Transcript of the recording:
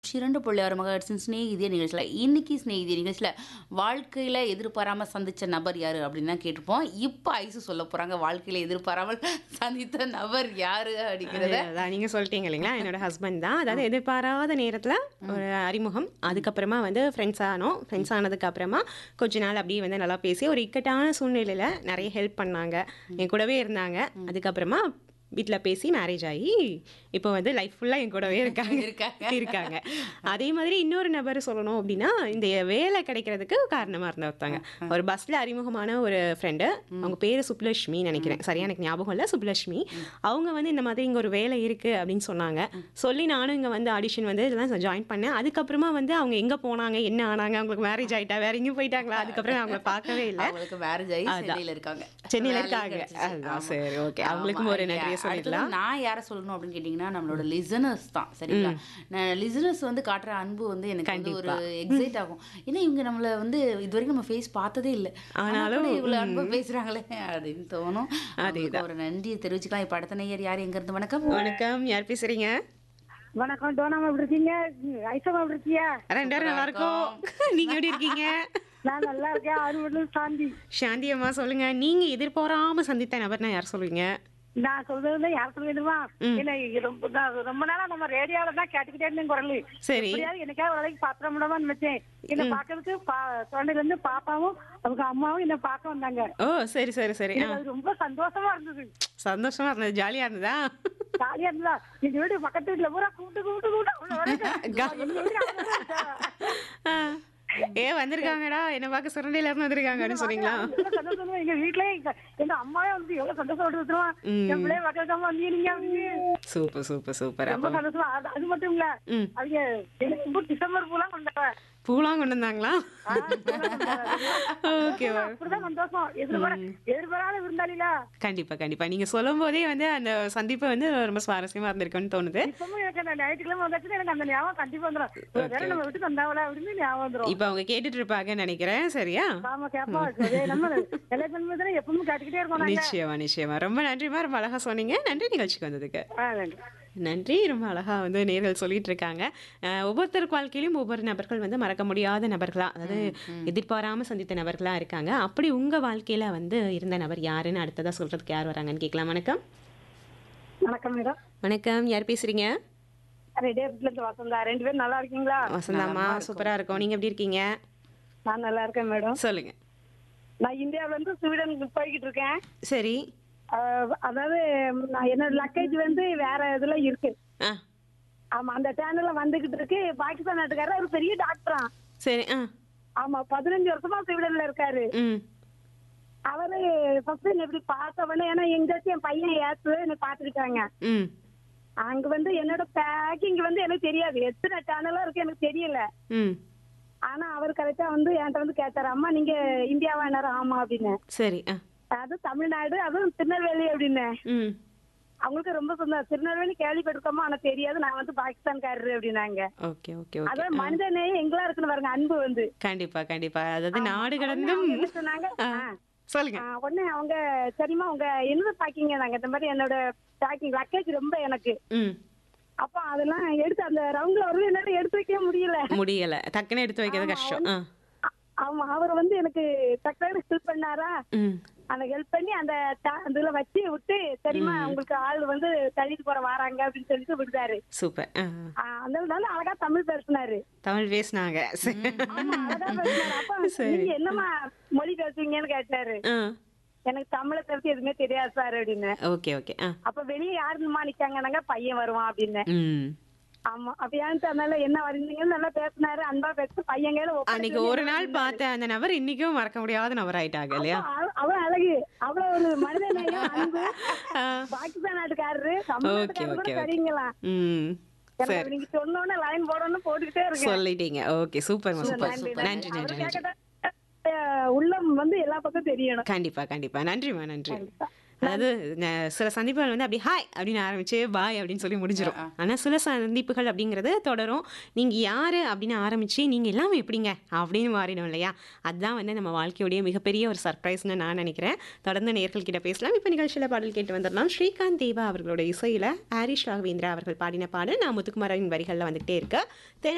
இரண்டு புள்ளி ஆறு மகட்ஸின் சிநேகிதிய நிகழ்ச்சியில் இன்னைக்கு சிநேகிதிய நிகழ்ச்சியில் வாழ்க்கையில் எதிர்பாராமல் சந்தித்த நபர் யார் அப்படின்னு தான் கேட்டிருப்போம் இப்போ ஐசு சொல்ல போகிறாங்க வாழ்க்கையில் எதிர்பாராமல் சந்தித்த நபர் யார் அப்படிங்கிறத அதான் நீங்க சொல்லிட்டீங்க இல்லைங்களா என்னோட ஹஸ்பண்ட் தான் அதாவது எதிர்பாராத நேரத்துல ஒரு அறிமுகம் அதுக்கப்புறமா வந்து ஃப்ரெண்ட்ஸ் ஆனோம் ஃப்ரெண்ட்ஸ் ஆனதுக்கு அப்புறமா கொஞ்ச நாள் அப்படியே வந்து நல்லா பேசி ஒரு இக்கட்டான சூழ்நிலையில நிறைய ஹெல்ப் பண்ணாங்க என் கூடவே இருந்தாங்க அதுக்கப்புறமா வீட்டில் பேசி மேரேஜ் ஆகி இப்போ வந்து லைஃப் ஃபுல்லாக என் கூடவே இருக்காங்க இருக்காங்க. இருக்காங்க அதே மாதிரி இன்னொரு நபர் சொல்லணும் அப்படின்னா இந்த வேலை கிடைக்கிறதுக்கு காரணமாக இருந்த ஒருத்தவங்க ஒரு பஸ்ஸில் அறிமுகமான ஒரு ஃப்ரெண்டு அவங்க பேர் சுப்புலட்சுமி நினைக்கிறேன் சரியா எனக்கு ஞாபகம் இல்லை சுப்புலட்சுமி அவங்க வந்து இந்த மாதிரி இங்கே ஒரு வேலை இருக்குது அப்படின்னு சொன்னாங்க சொல்லி நானும் இங்கே வந்து ஆடிஷன் வந்து இதெல்லாம் ஜாயின் பண்ணேன் அதுக்கப்புறமா வந்து அவங்க எங்கே போனாங்க என்ன ஆனாங்க அவங்களுக்கு மேரேஜ் ஆயிட்டா வேற எங்கேயும் போயிட்டாங்களா அதுக்கப்புறம் நான் அவங்கள பார்க்கவே இல்லை அவங்களுக்கு மேரேஜ் ஆகி அதான். சென்னையில் இருக்காங்க சென்னையில வேலையும் இருக்காங்க. கிடைச்சிச்சு. அதுதான், ஆமா. சரி, okay. ஆமா. அவங்களுக்கும் ஒரு நன்றியை அடுத்தது சொல்லிக்கலாம். நான் யாரை சொல்லணும் அப்படின்னு கேட்டிங்கன்னா நம்மளோட லிசனர்ஸ் தான் சரிங்களா லிசனர்ஸ் வந்து காட்டுற அன்பு வந்து எனக்கு வந்து ஒரு எக்ஸைட் ஆகும் ஏன்னா இவங்க நம்மள வந்து இது வரைக்கும் நம்ம ஃபேஸ் பார்த்ததே இல்லை ஆனாலும், இவ்வளோ அன்பு பேசுறாங்களே அப்படின்னு தோணும் அவங்களுக்கு ஒரு நன்றியை தெரிவிச்சுக்கலாம் இப்போ அடுத்த நேயர் யார் எங்க இருந்து வணக்கம் வணக்கம் யார் பேசுறீங்க வணக்கம் டோனாமா எப்படி இருக்கீங்க ஐசமா எப்படி இருக்கியா ரெண்டு பேரும் நல்லா இருக்கோம் நீங்க எப்படி இருக்கீங்க நான் நல்லா இருக்கேன் அறுபது சாந்தி சாந்தி அம்மா சொல்லுங்க நீங்க எதிர்பாராம சந்தித்த நபர்னா யார் சொல்லுவீங்க நான் சொல்றது யார் சொல்லிடுமா இல்ல இது ரொம்ப நான் ரொம்ப நாளா நம்ம ரேடியோல தான் கேட்டுக்கிட்டே இருந்தேன் குரல் சரி எப்படியாவது எனக்காக ஒரு நாளைக்கு பாத்திர முடியாம நினைச்சேன் என்ன பாக்குறதுக்கு குழந்தைல இருந்து பாப்பாவும் அவங்க அம்மாவும் என்ன பார்க்க வந்தாங்க ஓ சரி சரி சரி ஆ எனக்கு அது ரொம்ப சந்தோஷமா இருந்தது சந்தோஷமா இருந்தது ஜாலியா இருந்ததா ஜாலியா இருந்தா எங்க வீடு பக்கத்து வீட்டுல பூரா கூப்பிட்டு கூப்பிட்டு கூப்பிட்டு அவ்வளவு வரைக்கும் எங்க வீட்டுக்கு அவ்வளவு வரைக்கும். ஆ. ஏ வந்திருக்காங்கடா என்ன பார்க்க சுரண்டையில இருந்து வந்திருக்காங்கன்னு சொன்னீங்களா எவ்வளவு சந்தோஷமா எங்க வீட்லயே எங்க- எங்க அம்மாவே வந்து எவ்வளவு சந்தோஷம் என் பிள்ளைய பக்கத்தாம வந்தீங்க நீங்க வந்து சூப்பர் சூப்பர் சூப்பர் ரொம்ப அப்போ சந்தோஷமா அது அது மட்டும் இல்ல ம். அவங்க எனக்கு ரொம்ப டிசம்பர் பூலா கொண்டாடுவேன் பூலாம் கொண்டு வந்தாங்களா ஓகே அப்படிதான் சந்தோஷம் எதிர்பார எதிர்பாராத விருந்தாளில கண்டிப்பா கண்டிப்பா நீங்க சொல்லும் போதே வந்து அந்த சந்திப்பு வந்து ரொம்ப சுவாரஸ்யமா இருந்திருக்குன்னு தோணுது இப்பவும் எனக்கு அந்த ஞாயிற்றுக்கிழமை வந்தாச்சுன்னா எனக்கு அந்த ஞாபகம் கண்டிப்பா வந்துடும் ஒரு வேளை நம்ம வீட்டுக்கு வந்தாவல அப்படின்னு ஞாபகம் வந்துடும் இப்போ அவங்க கேட்டுட்டு இருப்பாங்கன்னு நினைக்கிறேன் சரியா ஆமா கேப்பா அதே நம்ம எலெக்ஷன் தானே எப்பவும் கேட்டுக்கிட்டே இருக்கோம் நாங்க நிச்சயமா நிச்சயமா ரொம்ப நன்றிமா ரொம்ப அழகா சொன்னீங்க நன்றி நிகழ்ச்சிக்கு வந்ததுக்கு ஆ, நன்றி. நன்றி ரொம்ப அழகா வந்து நேர்கள் சொல்லிட்டு இருக்காங்க அஹ் ஒவ்வொருத்தருக்கு வாழ்க்கையிலும் ஒவ்வொரு நபர்கள் வந்து மறக்க முடியாத நபர்களா அதாவது எதிர்பாராம சந்தித்த நபர்களா இருக்காங்க அப்படி உங்க வாழ்க்கையில வந்து இருந்த நபர் யாருன்னு அடுத்ததா சொல்றதுக்கு யார் வராங்கன்னு கேட்கலாம் வணக்கம் வணக்கம் மேடம் வணக்கம் யார் பேசுறீங்க ரெடியாபுட்ல இருந்து வசந்தா ரெண்டு பேரும் நல்லா இருக்கீங்களா வசந்தாம்மா சூப்பரா இருக்கோம் நீங்க எப்படி இருக்கீங்க நான் நல்லா இருக்கேன் மேடம் சொல்லுங்க நான் இந்தியாவுல இருந்து ஸ்வீடனுக்கு போய்கிட்டு இருக்கேன் சரி அஹ் அதாவது நான் என்னோட லக்கேஜ் வந்து வேற இதுல இருக்கு ஆ ஆமா அந்த சேனல்ல வந்துகிட்டு இருக்கு பாகிஸ்தான் நாட்டுக்காரர் அவர் பெரிய டாக்டரா சரி ஆ ஆமா பதினஞ்சு வருஷமா ஸ்வீடன்ல இருக்காரு ம் அவரு ஃபர்ஸ்ட் என்ன இப்படி பார்த்த உடனே ஏன்னா எங்கேயாச்சும் என் பையன் ஏத்து என்ன பாத்துக்கிட்டாங்க ம் அங்க வந்து என்னோட பேக்கிங் வந்து எனக்கு தெரியாது எத்தனை சேனலா இருக்கு எனக்கு தெரியல ம் ஆனா அவர் கரெக்டா வந்து என்கிட்ட வந்து கேட்டாரு அம்மா நீங்க இந்தியாவா என்ன ஆமா அப்படின்னு சரி ஆ அது தமிழ்நாடு அதுவும் திருநெல்வேலி அப்படின்னு ம் அவங்களுக்கு ரொம்ப சொந்தம் திருநெல்வேலி கேள்விப்பட்டிருக்கோமா ஆனா தெரியாது நான் வந்து பாகிஸ்தான்காரரு அப்படின்னாங்க ஓகே ஓகே ஓகே அதான் மனித நேயம் எங்களா இருக்குன்னு பாருங்க அன்பு வந்து கண்டிப்பா கண்டிப்பா அதாவது நாடு கடந்தும் அவங்க என்ன சொன்னாங்க ஆ, ஆ. சொல்லுங்க ஆ, உடனே அவங்க சரிம்மா உங்க என்ன பாக்கிங்க நாங்க இந்த மாதிரி என்னோட பேக்கிங் லக்கேஜ் ரொம்ப எனக்கு ம் அப்ப அதெல்லாம் எடுத்து அந்த ரவுண்ட்ல வருது என்னால எடுத்து வைக்கவே முடியல முடியல டக்குன்னு எடுத்து வைக்கிறது கஷ்டம் ஆ ஆ- ஆமா அவர் வந்து எனக்கு டக்குனு ஹெல்ப் பண்ணாரா ம் அந்த ஹெல்ப் பண்ணி அந்த ta- இதுல வச்சு விட்டு சரிம்மா உங்களுக்கு ஆள் வந்து தள்ளிட்டு போற வராங்க அப்படின்னு சொல்லிட்டு விடுதாரு சூப்பர் ஆ ஆ, அந்த நல்ல அழகா தமிழ் பேசினாரு தமிழ் பேசுனாங்க சரி. ஆமா அழகா பேசினாரு அப்ப நீங்க என்னம்மா மொழி பேசுவீங்கன்னு கேட்டாரு ஆ எனக்கு தமிழை பத்தி எதுவுமே தெரியாது சார் அப்படின்னு ஓகே ஓகே ஆ அப்ப வெளியே யாருமா நிக்காங்கன்னாங்க பையன் வருவான் அப்படின்னு ம் ஆமா அப்ப ஏன்னு அதனால என்ன வரீங்கன்னு நல்லா பேசினாரு அன்பா பேச பையன் கையில ஒப்படைச்சு அன்னைக்கு ஒரு நாள் பார்த்த அந்த நபர் இன்னைக்கும் மறக்க முடியாத நபர் ஆயிட்டாங்க இல்லையா அவ- அவ அழகு அவ்வளவு ஒரு மனித நேயம் அன்பு ஆ, பாகிஸ்தான் நாட்டுக்காரரு Okay, தமிழ்நாட்டுக்காரரு கூட okay, okay. சரிங்களா ம் எனக்கு சரி அது நீங்க சொன்னோன்னே லைன் போடணும்னு போட்டுக்கிட்டே இருக்கேன் சொல்லிட்டீங்க ஓகே சூப்பர் சூப்பர் நன்றி, சூப்பர் நன்றி அவரு நன்றி நன்றி கேட்கற, அஹ், உள்ளம் வந்து எல்லா பக்கம் தெரியணும் கண்டிப்பா கண்டிப்பா நன்றிம்மா நன்றி அதாவது ந- சில சந்திப்புகள் வந்து அப்படி ஹாய் அப்படின்னு ஆரம்பிச்சு பாய் அப்படின்னு சொல்லி முடிஞ்சிடும் ஆனா சில சந்திப்புகள் அப்படிங்கிறது தொடரும் நீங்க யாரு அப்படின்னு ஆரம்பிச்சு நீங்க எல்லாமே எப்படிங்க அப்படின்னு மாறிடும் இல்லையா அதுதான் வந்து நம்ம வாழ்க்கையுடைய மிகப்பெரிய ஒரு சர்ப்ரைஸ்னு நான் நினைக்கிறேன் தொடர்ந்து நேர்கள் கிட்ட பேசலாம் இப்போ நிகழ்ச்சியில பாடல் கேட்டு வந்துடலாம் ஸ்ரீகாந்த் தேவா அவர்களோட இசையில ஹாரிஷ் ராகவேந்திரா அவர்கள் பாடின பாடல் நான் முத்துக்குமாரின் வரிகளில் வந்துகிட்டே இருக்க